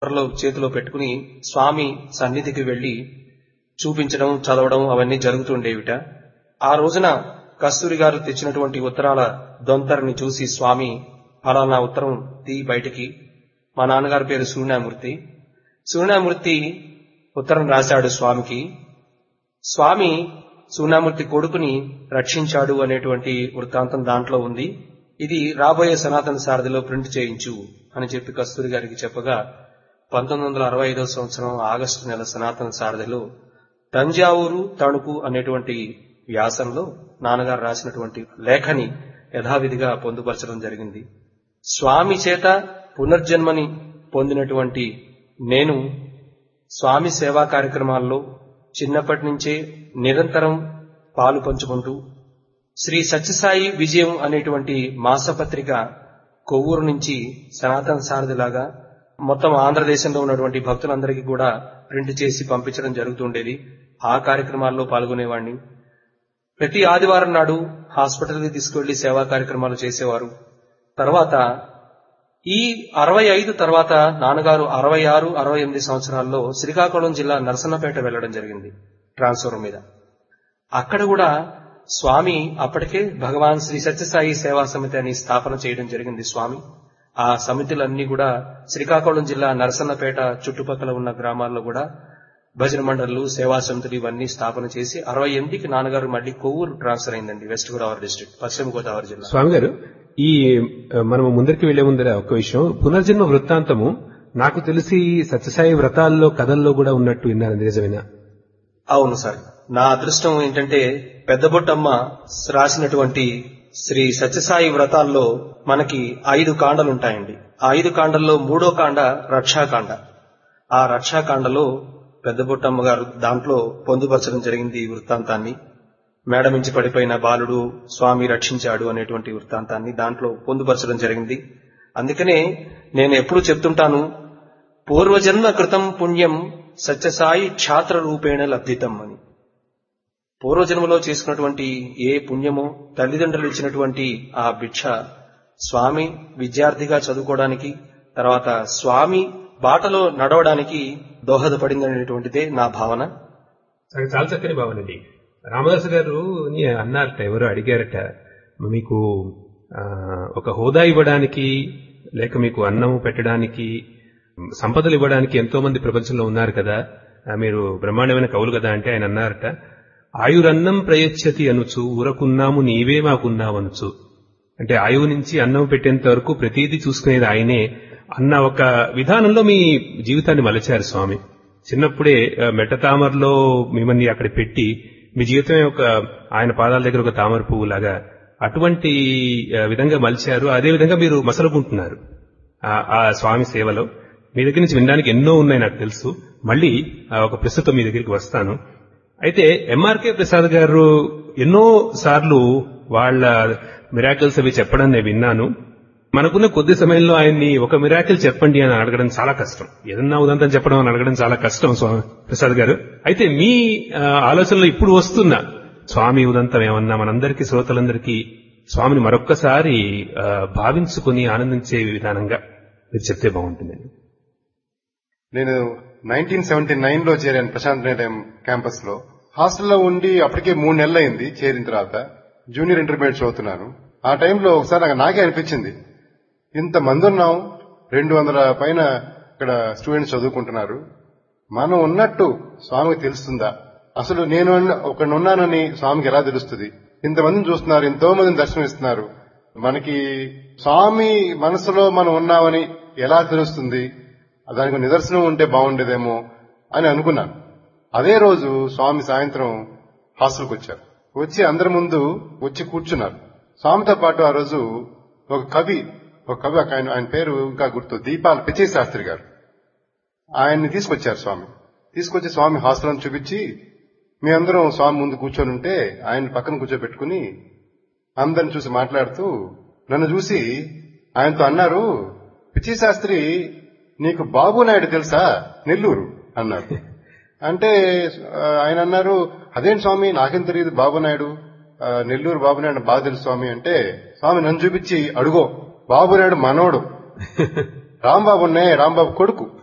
త్వరలో చేతిలో పెట్టుకుని స్వామి సన్నిధికి వెళ్లి చూపించడం చదవడం అవన్నీ జరుగుతుండేవిట ఆ రోజున కస్తూరి గారు తెచ్చినటువంటి ఉత్తరాల దొంతరని చూసి స్వామి ఫలానా ఉత్తరం తీ బయటికి మా నాన్నగారి పేరు సూర్యనామూర్తి సూర్యనామూర్తి ఉత్తరం రాశాడు స్వామికి స్వామి సూర్యనామూర్తి కొడుకుని రక్షించాడు అనేటువంటి వృత్తాంతం దాంట్లో ఉంది ఇది రాబోయే సనాతన సారథిలో ప్రింట్ చేయించు అని చెప్పి కస్తూరి గారికి చెప్పగా పంతొమ్మిది వందల అరవై ఐదో సంవత్సరం ఆగస్టు నెల సనాతన సారథిలో తంజావూరు తణుకు అనేటువంటి వ్యాసంలో నాన్నగారు రాసినటువంటి లేఖని యథావిధిగా పొందుపరచడం జరిగింది స్వామి చేత పునర్జన్మని పొందినటువంటి నేను స్వామి సేవా కార్యక్రమాల్లో చిన్నప్పటి నుంచే నిరంతరం పాలు పంచుకుంటూ శ్రీ సత్యసాయి విజయం అనేటువంటి మాసపత్రిక కొవ్వూరు నుంచి సనాతన సారథిలాగా మొత్తం ఆంధ్రదేశంలో ఉన్నటువంటి భక్తులందరికీ కూడా ప్రింట్ చేసి పంపించడం జరుగుతుండేది ఆ కార్యక్రమాల్లో పాల్గొనేవాడిని ప్రతి ఆదివారం నాడు హాస్పిటల్కి తీసుకువెళ్లి సేవా కార్యక్రమాలు చేసేవారు తర్వాత ఈ అరవై ఐదు తర్వాత నాన్నగారు అరవై ఆరు అరవై ఎనిమిది సంవత్సరాల్లో శ్రీకాకుళం జిల్లా నరసన్నపేట వెళ్లడం జరిగింది ట్రాన్స్ఫర్ మీద అక్కడ కూడా స్వామి అప్పటికే భగవాన్ శ్రీ సత్యసాయి సేవా సమితి అని స్థాపన చేయడం జరిగింది స్వామి ఆ సమితులన్నీ కూడా శ్రీకాకుళం జిల్లా నరసన్నపేట చుట్టుపక్కల ఉన్న గ్రామాల్లో కూడా భజన మండళ్లు సేవా సమితులు ఇవన్నీ స్థాపన చేసి అరవై ఎనిమిదికి నాన్నగారు మళ్ళీ కొవ్వూరు ట్రాన్స్ఫర్ అయిందండి వెస్ట్ గోదావరి డిస్ట్రిక్ట్ పశ్చిమ గోదావరి జిల్లా స్వామి గారు ఈ ఆ, మనము ముందరికి వెళ్లే ముందర ఒక విషయం పునర్జన్మ వృత్తాంతము నాకు తెలిసి సత్యసాయి వ్రతాల్లో కథల్లో కూడా ఉన్నట్టు విన్నాను నిజమేనా అవును సార్ నా అదృష్టం ఏంటంటే పెద్దబొట్టమ్మ రాసినటువంటి శ్రీ సత్యసాయి వ్రతాల్లో మనకి ఐదు కాండలుంటాయండి ఆ ఐదు కాండల్లో మూడో కాండ రక్షాకాండ ఆ రక్షాకాండలో పెద్దబొట్టమ్మ గారు దాంట్లో పొందుపరచడం జరిగింది ఈ వృత్తాంతాన్ని మేడ మించి పడిపోయిన బాలుడు స్వామి రక్షించాడు అనేటువంటి వృత్తాంతాన్ని దాంట్లో పొందుపరచడం జరిగింది అందుకనే నేను ఎప్పుడు చెప్తుంటాను పూర్వజన్మ కృతం పుణ్యం సత్యసాయి ఛాత్ర రూపేణ లబ్ధితం అని పూర్వజన్మలో చేసుకున్నటువంటి ఏ పుణ్యమో తల్లిదండ్రులు ఇచ్చినటువంటి ఆ భిక్ష స్వామి విద్యార్థిగా చదువుకోవడానికి తర్వాత స్వామి బాటలో నడవడానికి దోహదపడిందనేటువంటిదే నా భావన అది చాలా చక్కని భావన ఇది రామదాస్ గారు ని అన్నారట ఎవరో అడిగారట మీకు ఆ, ఒక హోదా ఇవ్వడానికి లేక మీకు అన్నం పెట్టడానికి సంపదలు ఇవ్వడానికి ఎంతో మంది ప్రపంచంలో ఉన్నారు కదా ఆ, మీరు బ్రహ్మాండమైన కవులు కదా అంటే ఆయన అన్నారట ఆయురన్నం ప్రయచ్చతి అనుచు ఊరకున్నాము నీవే మాకున్నావనుచు అంటే ఆయువు నుంచి అన్నం పెట్టేంత వరకు ప్రతిదీ చూసుకునేది ఆయనే అన్న ఒక విధానంలో మీ జీవితాన్ని మలచారు స్వామి చిన్నప్పుడే ఆ, మెట్ట తామరలో మిమ్మల్ని అక్కడ పెట్టి మీ జీవితమే ఒక ఆయన పాదాల దగ్గర ఒక తామర పువ్వు లాగా అటువంటి ఆ, విధంగా మలిచారు అదే విధంగా మీరు మసలుకుంటున్నారు ఆ- ఆ స్వామి సేవలో మీ దగ్గర నుంచి వినడానికి ఎన్నో ఉన్నాయి నాకు తెలుసు మళ్ళీ ఆ, ఒక ప్రస్తుతం మీ దగ్గరికి వస్తాను అయితే ఎంఆర్కే ప్రసాద్ గారు ఎన్నో సార్లు వాళ్ళ మిరాకిల్స్ అవి చెప్పడం నేను విన్నాను మనకున్న కొద్ది సమయంలో ఆయన్ని ఒక మిరాకిల్ చెప్పండి అని అడగడం చాలా కష్టం ఏదన్నా ఉదంతం చెప్పడం అని అడగడం చాలా కష్టం స్వామి ప్రసాద్ గారు అయితే మీ ఆ, ఆలోచనలో ఇప్పుడు వస్తున్న స్వామి ఉదంతం ఏమన్నా మనందరికీ శ్రోతలందరికీ స్వామిని మరొక్కసారి ఆ, భావించుకుని ఆనందించే విధానంగా మీరు చెప్తే బాగుంటుందండి నేను నైన్టీన్ సెవెంటీ నైన్ లో చేరాను ప్రశాంత్ నిలయం క్యాంపస్ లో హాస్టల్లో ఉండి అప్పటికే మూడు నెలలు అయింది చేరిన తర్వాత జూనియర్ ఇంటర్మీడియట్ చదువుతున్నాను ఆ టైంలో ఒకసారి నాకు నాకే అనిపించింది ఇంత మంది ఉన్నాం రెండు వందల పైన ఇక్కడ స్టూడెంట్స్ చదువుకుంటున్నారు మనం ఉన్నట్టు స్వామికి తెలుస్తుందా అసలు నేను ఒకడు ఉన్నానని స్వామికి ఎలా తెలుస్తుంది ఇంతమందిని చూస్తున్నారు ఎంతో మందిని దర్శనం ఇస్తున్నారు మనకి స్వామి మనసులో మనం ఉన్నామని ఎలా తెలుస్తుంది దానికి నిదర్శనం ఉంటే బాగుండేదేమో అని అనుకున్నాను అదే రోజు స్వామి సాయంత్రం హాస్టల్కి వచ్చారు వచ్చి అందరి ముందు వచ్చి కూర్చున్నారు స్వామితో పాటు ఆ రోజు ఒక కవి ఒక కవి ఒక ఆయన ఆయన పేరు ఇంకా గుర్తు దీపాల పిచ్చయ్య శాస్త్రి గారు ఆయన్ని తీసుకొచ్చారు స్వామి తీసుకొచ్చి స్వామి హాస్టల్ చూపించి మీ అందరం స్వామి ముందు కూర్చొని ఉంటే ఆయన పక్కన కూర్చోబెట్టుకుని అందరిని చూసి మాట్లాడుతూ నన్ను చూసి ఆయనతో అన్నారు పిచ్చి శాస్త్రి నీకు బాబు నాయుడు తెలుసా నెల్లూరు అన్నారు అంటే ఆ, ఆయన అన్నారు అదేం స్వామి నాకేం తెలియదు బాబు నాయుడు ఆ, నెల్లూరు బాబు నాయుడు బాగా తెలుసు స్వామి అంటే స్వామి నన్ను చూపించి అడుగో బాబు నాయుడు మనోడు రాంబాబు ఉన్నాయి రాంబాబు కొడుకు